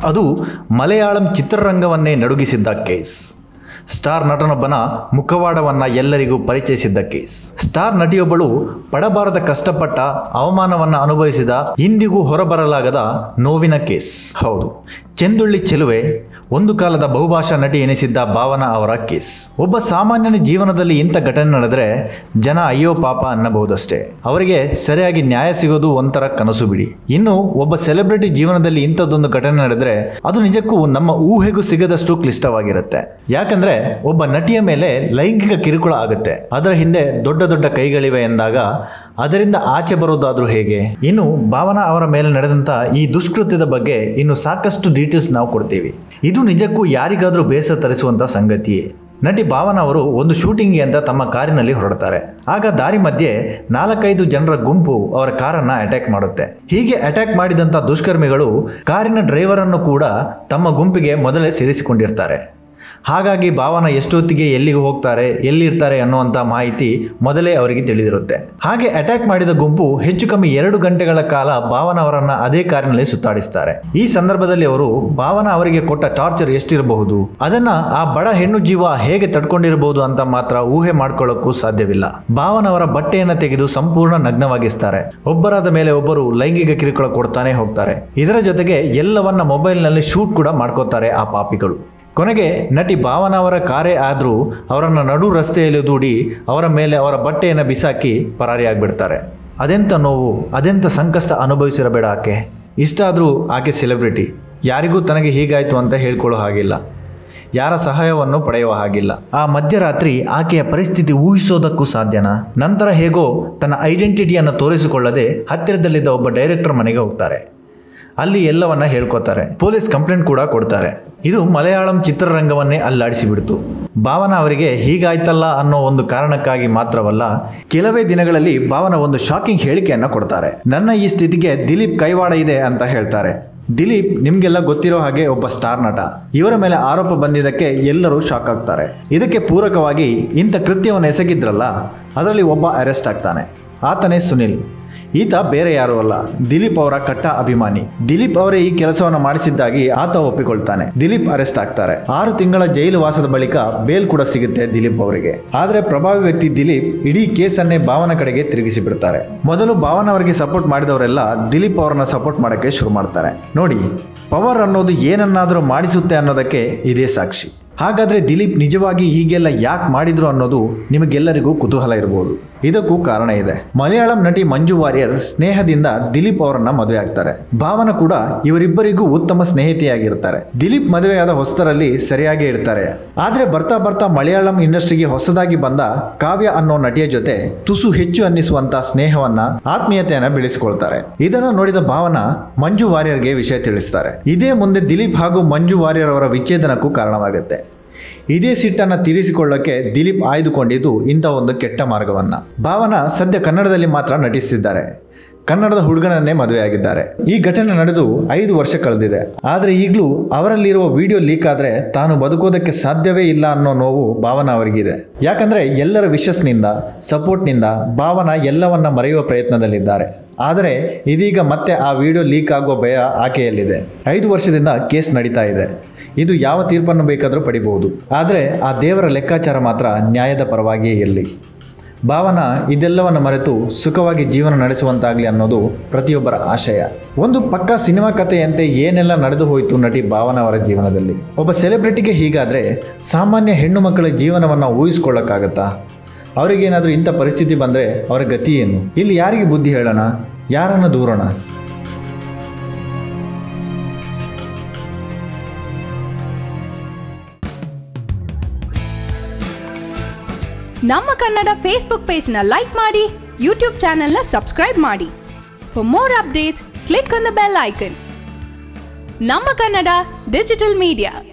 ಅದು ಮಲಯಾಳಂ ಚಿತ್ರರಂಗವನ್ನೇ ನಡುಗಿಸಿದ್ದ ಕೇಸ್ ಸ್ಟಾರ್ ನಟನೊಬ್ಬನ ಮುಖವಾಡವನ್ನ ಎಲ್ಲರಿಗೂ ಪರಿಚಯಿಸಿದ್ದ ಕೇಸ್ ಸ್ಟಾರ್ ನಟಿಯೊಬ್ಬಳು ಪಡಬಾರದ ಕಷ್ಟಪಟ್ಟ ಅವಮಾನವನ್ನ ಅನುಭವಿಸಿದ ಇಂದಿಗೂ ಹೊರಬರಲಾಗದ ನೋವಿನ ಕೇಸ್ ಹೌದು ಚೆಂದುಳ್ಳಿ ಚೆಲುವೆ ಒಂದು ಕಾಲದ ಬಹುಭಾಷಾ ನಟಿ ಎನಿಸಿದ್ದ ಭಾವನಾ ಅವರ ಕೇಸ್ ಒಬ್ಬ ಸಾಮಾನ್ಯನ ಜೀವನದಲ್ಲಿ ಇಂಥ ಘಟನೆ ನಡೆದರೆ ಜನ ಅಯ್ಯೋ ಪಾಪ ಅನ್ನಬಹುದಷ್ಟೇ ಅವರಿಗೆ ಸರಿಯಾಗಿ ನ್ಯಾಯ ಸಿಗೋದು ಒಂಥರ ಕನಸು ಬಿಡಿ ಇನ್ನು ಒಬ್ಬ ಸೆಲೆಬ್ರಿಟಿ ಜೀವನದಲ್ಲಿ ಇಂಥದ್ದೊಂದು ಘಟನೆ ನಡೆದರೆ ಅದು ನಿಜಕ್ಕೂ ನಮ್ಮ ಊಹೆಗೂ ಸಿಗದಷ್ಟು ಕ್ಲಿಷ್ಟವಾಗಿರುತ್ತೆ ಯಾಕಂದ್ರೆ ಒಬ್ಬ ನಟಿಯ ಮೇಲೆ ಲೈಂಗಿಕ ಕಿರುಕುಳ ಆಗುತ್ತೆ ಅದರ ಹಿಂದೆ ದೊಡ್ಡ ದೊಡ್ಡ ಕೈಗಳಿವೆ ಎಂದಾಗ ಅದರಿಂದ ಆಚೆ ಬರೋದಾದ್ರೂ ಹೇಗೆ ಇನ್ನು ಭಾವನಾ ಅವರ ಮೇಲೆ ನಡೆದಂತ ಈ ದುಷ್ಕೃತ್ಯದ ಬಗ್ಗೆ ಇನ್ನು ಸಾಕಷ್ಟು ಡೀಟೇಲ್ಸ್ ನಾವು ಕೊಡ್ತೀವಿ ಇದು ನಿಜಕ್ಕೂ ಯಾರಿಗಾದ್ರೂ ಬೇಸರ ತರಿಸುವಂತ ಸಂಗತಿಯೇ ನಟಿ ಭಾವನಾ ಅವರು ಒಂದು ಶೂಟಿಂಗ್ಗೆ ಅಂತ ತಮ್ಮ ಕಾರಿನಲ್ಲಿ ಹೊರಡ್ತಾರೆ ಆಗ ದಾರಿ ಮಧ್ಯೆ ನಾಲ್ಕೈದು ಜನರ ಗುಂಪು ಅವರ ಕಾರನ್ನ ಅಟ್ಯಾಕ್ ಮಾಡುತ್ತೆ ಹೀಗೆ ಅಟ್ಯಾಕ್ ಮಾಡಿದಂಥ ದುಷ್ಕರ್ಮಿಗಳು ಕಾರಿನ ಡ್ರೈವರ್ ಅನ್ನು ಕೂಡ ತಮ್ಮ ಗುಂಪಿಗೆ ಮೊದಲೇ ಸೇರಿಸಿಕೊಂಡಿರ್ತಾರೆ ಹಾಗಾಗಿ ಭಾವನ ಎಷ್ಟೊತ್ತಿಗೆ ಎಲ್ಲಿಗೆ ಹೋಗ್ತಾರೆ ಎಲ್ಲಿರ್ತಾರೆ ಅನ್ನುವಂಥ ಮಾಹಿತಿ ಮೊದಲೇ ಅವರಿಗೆ ತಿಳಿದಿರುತ್ತೆ ಹಾಗೆ ಅಟ್ಯಾಕ್ ಮಾಡಿದ ಗುಂಪು ಹೆಚ್ಚು ಕಮ್ಮಿ ಎರಡು ಗಂಟೆಗಳ ಕಾಲ ಭಾವನ ಅವರನ್ನ ಅದೇ ಕಾರಿನಲ್ಲಿ ಸುತ್ತಾಡಿಸ್ತಾರೆ ಈ ಸಂದರ್ಭದಲ್ಲಿ ಅವರು ಭಾವನ ಅವರಿಗೆ ಕೊಟ್ಟ ಟಾರ್ಚರ್ ಎಷ್ಟಿರಬಹುದು ಅದನ್ನ ಆ ಬಡ ಹೆಣ್ಣು ಜೀವ ಹೇಗೆ ತಡ್ಕೊಂಡಿರಬಹುದು ಅಂತ ಮಾತ್ರ ಊಹೆ ಮಾಡ್ಕೊಳ್ಳೋಕ್ಕೂ ಸಾಧ್ಯವಿಲ್ಲ ಭಾವನ ಅವರ ಬಟ್ಟೆಯನ್ನು ತೆಗೆದು ಸಂಪೂರ್ಣ ನಗ್ನವಾಗಿಸ್ತಾರೆ ಒಬ್ಬರಾದ ಮೇಲೆ ಒಬ್ಬರು ಲೈಂಗಿಕ ಕಿರುಕುಳ ಕೊಡ್ತಾನೆ ಹೋಗ್ತಾರೆ ಇದರ ಜೊತೆಗೆ ಎಲ್ಲವನ್ನ ಮೊಬೈಲ್ನಲ್ಲಿ ಶೂಟ್ ಕೂಡ ಮಾಡ್ಕೋತಾರೆ ಆ ಪಾಪಿಗಳು ಕೊನೆಗೆ ನಟಿ ಭಾವನಾ ಅವರ ಕಾರೇ ಆದರೂ ಅವರನ್ನು ನಡು ರಸ್ತೆಯಲ್ಲಿ ದೂಡಿ ಅವರ ಮೇಲೆ ಅವರ ಬಟ್ಟೆಯನ್ನು ಬಿಸಾಕಿ ಪರಾರಿಯಾಗ್ಬಿಡ್ತಾರೆ ಅದೆಂಥ ನೋವು ಅದೆಂಥ ಸಂಕಷ್ಟ ಅನುಭವಿಸಿರಬೇಡ ಆಕೆ ಇಷ್ಟಾದರೂ ಆಕೆ ಸೆಲೆಬ್ರಿಟಿ ಯಾರಿಗೂ ತನಗೆ ಹೀಗಾಯಿತು ಅಂತ ಹೇಳ್ಕೊಳ್ಳೋ ಹಾಗಿಲ್ಲ ಯಾರ ಸಹಾಯವನ್ನು ಪಡೆಯುವ ಹಾಗಿಲ್ಲ ಆ ಮಧ್ಯರಾತ್ರಿ ಆಕೆಯ ಪರಿಸ್ಥಿತಿ ಊಹಿಸೋದಕ್ಕೂ ಸಾಧ್ಯನಾ ನಂತರ ಹೇಗೋ ತನ್ನ ಐಡೆಂಟಿಟಿಯನ್ನು ತೋರಿಸಿಕೊಳ್ಳದೆ ಹತ್ತಿರದಲ್ಲಿದ್ದ ಒಬ್ಬ ಡೈರೆಕ್ಟರ್ ಮನೆಗೆ ಹೋಗ್ತಾರೆ ಅಲ್ಲಿ ಎಲ್ಲವನ್ನ ಹೇಳ್ಕೊತಾರೆ ಪೊಲೀಸ್ ಕಂಪ್ಲೇಂಟ್ ಕೂಡ ಕೊಡ್ತಾರೆ ಇದು ಮಲಯಾಳಂ ಚಿತ್ರರಂಗವನ್ನೇ ಅಲ್ಲಾಡಿಸಿಬಿಡ್ತು ಭಾವನಾ ಅವರಿಗೆ ಹೀಗಾಯ್ತಲ್ಲ ಅನ್ನೋ ಒಂದು ಕಾರಣಕ್ಕಾಗಿ ಮಾತ್ರವಲ್ಲ ಕೆಲವೇ ದಿನಗಳಲ್ಲಿ ಭಾವನಾ ಒಂದು ಶಾಕಿಂಗ್ ಹೇಳಿಕೆಯನ್ನ ಕೊಡ್ತಾರೆ ನನ್ನ ಈ ಸ್ಥಿತಿಗೆ ದಿಲೀಪ್ ಕೈವಾಡ ಇದೆ ಅಂತ ಹೇಳ್ತಾರೆ ದಿಲೀಪ್ ನಿಮ್ಗೆಲ್ಲ ಗೊತ್ತಿರೋ ಹಾಗೆ ಒಬ್ಬ ಸ್ಟಾರ್ ನಟ ಇವರ ಮೇಲೆ ಆರೋಪ ಬಂದಿದ್ದಕ್ಕೆ ಎಲ್ಲರೂ ಶಾಕ್ ಆಗ್ತಾರೆ ಇದಕ್ಕೆ ಪೂರಕವಾಗಿ ಇಂಥ ಕೃತ್ಯವನ್ನು ಎಸಗಿದ್ರಲ್ಲ ಅದರಲ್ಲಿ ಒಬ್ಬ ಅರೆಸ್ಟ್ ಆಗ್ತಾನೆ ಆತನೇ ಸುನಿಲ್ ಈತ ಬೇರೆ ಯಾರೂ ಅಲ್ಲ ದಿಲೀಪ್ ಅವರ ಕಟ್ಟ ಅಭಿಮಾನಿ ದಿಲೀಪ್ ಅವರೇ ಈ ಕೆಲಸವನ್ನು ಮಾಡಿಸಿದ್ದಾಗಿ ಆತ ಒಪ್ಪಿಕೊಳ್ತಾನೆ ದಿಲೀಪ್ ಅರೆಸ್ಟ್ ಆಗ್ತಾರೆ ಆರು ತಿಂಗಳ ಜೈಲು ವಾಸದ ಬಳಿಕ ಬೇಲ್ ಕೂಡ ಸಿಗುತ್ತೆ ದಿಲೀಪ್ ಅವರಿಗೆ ಆದರೆ ಪ್ರಭಾವಿ ವ್ಯಕ್ತಿ ದಿಲೀಪ್ ಇಡೀ ಕೇಸನ್ನೇ ಭಾವನ ಕಡೆಗೆ ತಿರುಗಿಸಿ ಬಿಡ್ತಾರೆ ಮೊದಲು ಭಾವನ ಅವರಿಗೆ ಸಪೋರ್ಟ್ ಮಾಡಿದವರೆಲ್ಲ ದಿಲೀಪ್ ಅವರನ್ನ ಸಪೋರ್ಟ್ ಮಾಡೋಕ್ಕೆ ಶುರು ಮಾಡ್ತಾರೆ ನೋಡಿ ಪವರ್ ಅನ್ನೋದು ಏನನ್ನಾದರೂ ಮಾಡಿಸುತ್ತೆ ಅನ್ನೋದಕ್ಕೆ ಇದೇ ಸಾಕ್ಷಿ ಹಾಗಾದ್ರೆ ದಿಲೀಪ್ ನಿಜವಾಗಿ ಹೀಗೆಲ್ಲ ಯಾಕೆ ಮಾಡಿದ್ರು ಅನ್ನೋದು ನಿಮಗೆಲ್ಲರಿಗೂ ಕುತೂಹಲ ಇರಬಹುದು ಇದಕ್ಕೂ ಕಾರಣ ಇದೆ ಮಲಯಾಳಂ ನಟಿ ಮಂಜು ವಾರಿಯರ್ ಸ್ನೇಹದಿಂದ ದಿಲೀಪ್ ಅವರನ್ನ ಮದುವೆ ಆಗ್ತಾರೆ ಭಾವನ ಕೂಡ ಇವರಿಬ್ಬರಿಗೂ ಉತ್ತಮ ಸ್ನೇಹಿತೆಯಾಗಿರ್ತಾರೆ ದಿಲೀಪ್ ಮದುವೆಯಾದ ಹೊಸದರಲ್ಲಿ ಸರಿಯಾಗಿ ಇರ್ತಾರೆ ಆದ್ರೆ ಬರ್ತಾ ಬರ್ತಾ ಮಲಯಾಳಂ ಇಂಡಸ್ಟ್ರಿಗೆ ಹೊಸದಾಗಿ ಬಂದ ಕಾವ್ಯ ಅನ್ನೋ ನಟಿಯ ಜೊತೆ ತುಸು ಹೆಚ್ಚು ಅನ್ನಿಸುವಂತ ಸ್ನೇಹವನ್ನ ಆತ್ಮೀಯತೆಯನ್ನ ಬೆಳೆಸಿಕೊಳ್ತಾರೆ ಇದನ್ನ ನೋಡಿದ ಭಾವನ ಮಂಜು ವಾರಿಯರ್ಗೆ ವಿಷಯ ತಿಳಿಸ್ತಾರೆ ಇದೇ ಮುಂದೆ ದಿಲೀಪ್ ಹಾಗೂ ಮಂಜು ವಾರಿಯರ್ ಅವರ ವಿಚ್ಛೇದನಕ್ಕೂ ಕಾರಣವಾಗುತ್ತೆ ಇದೇ ಸಿಟ್ಟನ್ನು ತೀರಿಸಿಕೊಳ್ಳಕ್ಕೆ ದಿಲೀಪ್ ಆಯ್ದುಕೊಂಡಿದ್ದು ಇಂಥ ಒಂದು ಕೆಟ್ಟ ಮಾರ್ಗವನ್ನ ಭಾವನ ಸದ್ಯ ಕನ್ನಡದಲ್ಲಿ ಮಾತ್ರ ನಟಿಸಿದ್ದಾರೆ ಕನ್ನಡದ ಹುಡುಗನನ್ನೇ ಮದುವೆಯಾಗಿದ್ದಾರೆ ಈ ಘಟನೆ ನಡೆದು ಐದು ವರ್ಷ ಕಳೆದಿದೆ ಆದರೆ ಈಗಲೂ ಅವರಲ್ಲಿರುವ ವಿಡಿಯೋ ಲೀಕ್ ಆದರೆ ತಾನು ಬದುಕೋದಕ್ಕೆ ಸಾಧ್ಯವೇ ಇಲ್ಲ ಅನ್ನೋ ನೋವು ಭಾವನ ಅವರಿಗಿದೆ ಯಾಕಂದ್ರೆ ಎಲ್ಲರ ವಿಶಸ್ನಿಂದ ಸಪೋರ್ಟ್ನಿಂದ ಭಾವನ ಎಲ್ಲವನ್ನ ಮರೆಯುವ ಪ್ರಯತ್ನದಲ್ಲಿದ್ದಾರೆ ಆದರೆ ಇದೀಗ ಮತ್ತೆ ಆ ವಿಡಿಯೋ ಲೀಕ್ ಆಗೋ ಭಯ ಆಕೆಯಲ್ಲಿದೆ ಐದು ವರ್ಷದಿಂದ ಕೇಸ್ ನಡೀತಾ ಇದೆ ಇದು ಯಾವ ತೀರ್ಪನ್ನು ಬೇಕಾದರೂ ಪಡಿಬಹುದು ಆದರೆ ಆ ದೇವರ ಲೆಕ್ಕಾಚಾರ ಮಾತ್ರ ನ್ಯಾಯದ ಪರವಾಗಿಯೇ ಇರಲಿ ಭಾವನ ಇದೆಲ್ಲವನ್ನು ಮರೆತು ಸುಖವಾಗಿ ಜೀವನ ನಡೆಸುವಂತಾಗಲಿ ಅನ್ನೋದು ಪ್ರತಿಯೊಬ್ಬರ ಆಶಯ ಒಂದು ಪಕ್ಕಾ ಸಿನಿಮಾ ಕಥೆಯಂತೆ ಏನೆಲ್ಲ ನಡೆದು ಹೋಯಿತು ನಟಿ ಭಾವನ ಅವರ ಜೀವನದಲ್ಲಿ ಒಬ್ಬ ಸೆಲೆಬ್ರಿಟಿಗೆ ಹೀಗಾದರೆ ಸಾಮಾನ್ಯ ಹೆಣ್ಣು ಮಕ್ಕಳ ಜೀವನವನ್ನು ಊಹಿಸ್ಕೊಳ್ಳೋಕ್ಕಾಗತ್ತಾ ಅವರಿಗೇನಾದರೂ ಇಂಥ ಪರಿಸ್ಥಿತಿ ಬಂದರೆ ಅವರ ಗತಿ ಏನು ಇಲ್ಲಿ ಯಾರಿಗೆ ಬುದ್ಧಿ ಹೇಳೋಣ ಯಾರನ್ನು ದೂರೋಣ ನಮ್ಮ ಕನ್ನಡ ಫೇಸ್ಬುಕ್ ಪೇಜ್ನ ಲೈಕ್ ಮಾಡಿ ಯೂಟ್ಯೂಬ್ ಚಾನೆಲ್ನ ಸಬ್ಸ್ಕ್ರೈಬ್ ಮಾಡಿ for more updates click on the bell icon ನಮ್ಮ ಕನ್ನಡ ಡಿಜಿಟಲ್ ಮೀಡಿಯಾ